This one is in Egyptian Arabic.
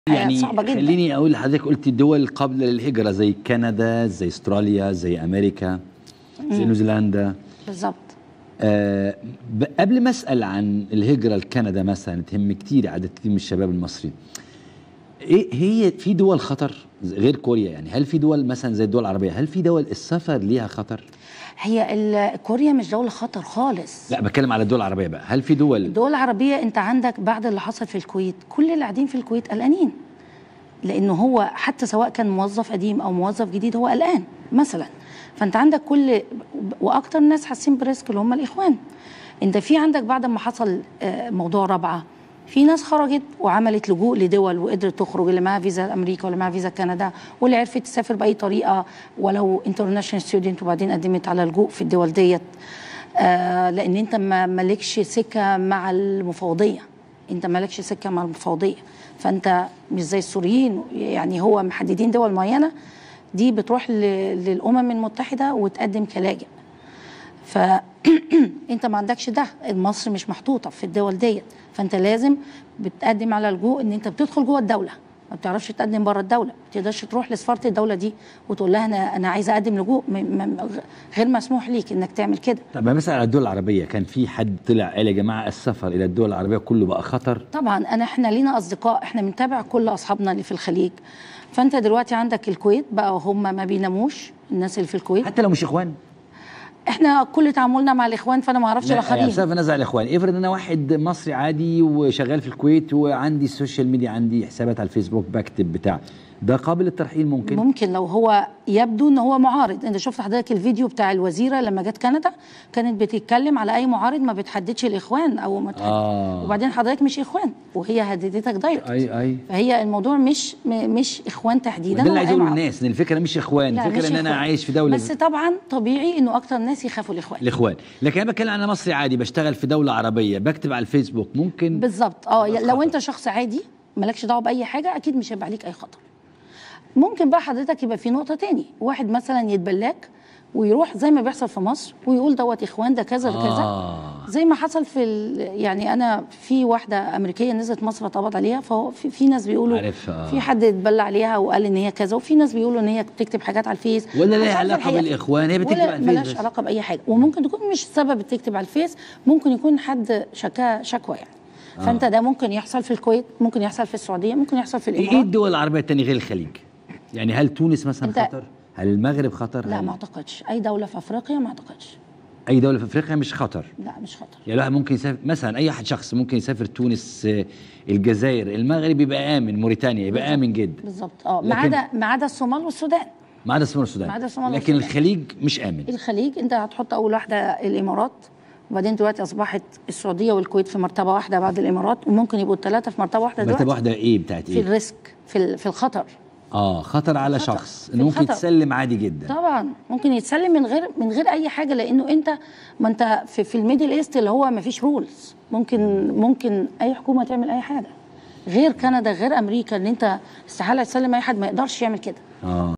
يعني صعبة جدا خليني اقول لحضرتك قلت الدول قبل الهجره زي كندا زي استراليا زي امريكا زي نيوزيلندا بالظبط آه ب- قبل ما اسال عن الهجره لكندا مثلا تهم كتير عدد كتير من الشباب المصري ايه هي في دول خطر غير كوريا يعني هل في دول مثلا زي الدول العربيه هل في دول السفر ليها خطر هي ال- كوريا مش دولة خطر خالص لا بتكلم على الدول العربيه بقى هل في دول الدول العربية انت عندك بعد اللي حصل في الكويت كل اللي قاعدين في الكويت قلقانين لانه هو حتى سواء كان موظف قديم او موظف جديد هو قلقان مثلا فانت عندك كل واكتر ناس حاسين بريسك اللي هم الاخوان انت في عندك بعد ما حصل آه، موضوع رابعه في ناس خرجت وعملت لجوء لدول وقدرت تخرج اللي معاها فيزا امريكا واللي معاها فيزا كندا واللي عرفت تسافر باي طريقه ولو انترناشونال ستودنت وبعدين قدمت على لجوء في الدول ديت آه لان انت ما مالكش سكه مع المفوضيه انت مالكش سكه مع المفوضيه فانت مش زي السوريين يعني هو محددين دول معينه دي بتروح ل- للامم المتحده وتقدم كلاجئ فانت ما عندكش ده مصر مش محطوطه في الدول ديت فانت لازم بتقدم على لجوء ان انت بتدخل جوه الدوله ما بتعرفش تقدم بره الدوله ما تقدرش تروح لسفاره الدوله دي وتقول لها انا انا عايزه اقدم لجوء م- م- غير مسموح ليك انك تعمل كده طب مثلا على الدول العربيه كان في حد طلع قال يا جماعه السفر الى الدول العربيه كله بقى خطر طبعا انا احنا لينا اصدقاء احنا بنتابع كل اصحابنا اللي في الخليج فانت دلوقتي عندك الكويت بقى هم ما بيناموش الناس اللي في الكويت حتى لو مش اخوان احنا كل تعاملنا مع الاخوان فانا ما اعرفش لا الاخرين بسبب نزع الاخوان افرض انا واحد مصري عادي وشغال في الكويت وعندي السوشيال ميديا عندي حسابات على الفيسبوك بكتب بتاع ده قابل للترحيل ممكن ممكن لو هو يبدو ان هو معارض انت شفت حضرتك الفيديو بتاع الوزيره لما جت كندا كانت بتتكلم على اي معارض ما بتحددش الاخوان او ما تحدد. آه. وبعدين حضرتك مش اخوان وهي هددتك دايركت اي اي فهي الموضوع مش م- مش اخوان تحديدا ده اللي ولا عايز أي اقوله معارض. للناس ان الفكره مش اخوان لا، الفكره مش ان انا إخوان. عايش في دوله بس طبعا طبيعي انه اكتر ناس يخافوا الاخوان الاخوان لكن انا بتكلم عن مصري عادي بشتغل في دوله عربيه بكتب على الفيسبوك ممكن بالظبط اه يبقى لو خطر. انت شخص عادي مالكش دعوه باي حاجه اكيد مش هيبقى عليك اي خطر ممكن بقى حضرتك يبقى في نقطه تاني واحد مثلا يتبلاك ويروح زي ما بيحصل في مصر ويقول دوت اخوان ده كذا ده كذا آه. زي ما حصل في ال... يعني انا في واحده امريكيه نزلت مصر اتقبض عليها فهو في, في ناس بيقولوا عارفها، آه. في حد اتبلى عليها وقال ان هي كذا وفي ناس بيقولوا ان هي بتكتب حاجات على الفيس ولا مش لها عارفة علاقه الحقيقة. بالاخوان هي بتكتب ولا على الفيس ملهاش بس. علاقه باي حاجه وممكن تكون مش السبب تكتب على الفيس ممكن يكون حد شكا شكوى يعني آه. فانت ده ممكن يحصل في الكويت ممكن يحصل في السعوديه ممكن يحصل في ايه الامارات الدول العربيه التانية غير الخليج يعني هل تونس مثلا أنت- خطر هل المغرب خطر لا هل ما اعتقدش اي دوله في افريقيا ما اعتقدش اي دوله في افريقيا مش خطر لا مش خطر يعني الواحد ممكن يسافر مثلا اي حد شخص ممكن يسافر تونس آه، الجزائر المغرب يبقى امن موريتانيا يبقى بالظبط. امن جدا بالظبط اه ما لكن- عدا ما عدا الصومال والسودان ما عدا الصومال والسودان ما عدا الصومال لكن والسودان. الخليج مش امن الخليج انت هتحط اول واحده الامارات وبعدين دلوقتي اصبحت السعوديه والكويت في مرتبه واحده بعد الامارات وممكن يبقوا الثلاثه في مرتبه واحده مرتبه دلوقتي واحده ايه بتاعت في ايه الريسك في ال- في الخطر اه خطر على الخطر. شخص في انه ممكن الخطر. يتسلم عادي جدا طبعا ممكن يتسلم من غير من غير اي حاجه لانه انت ما انت في, في الميدل ايست اللي هو ما فيش رولز ممكن ممكن اي حكومه تعمل اي حاجه غير كندا غير امريكا ان انت استحاله تسلم اي حد ما يقدرش يعمل كده اه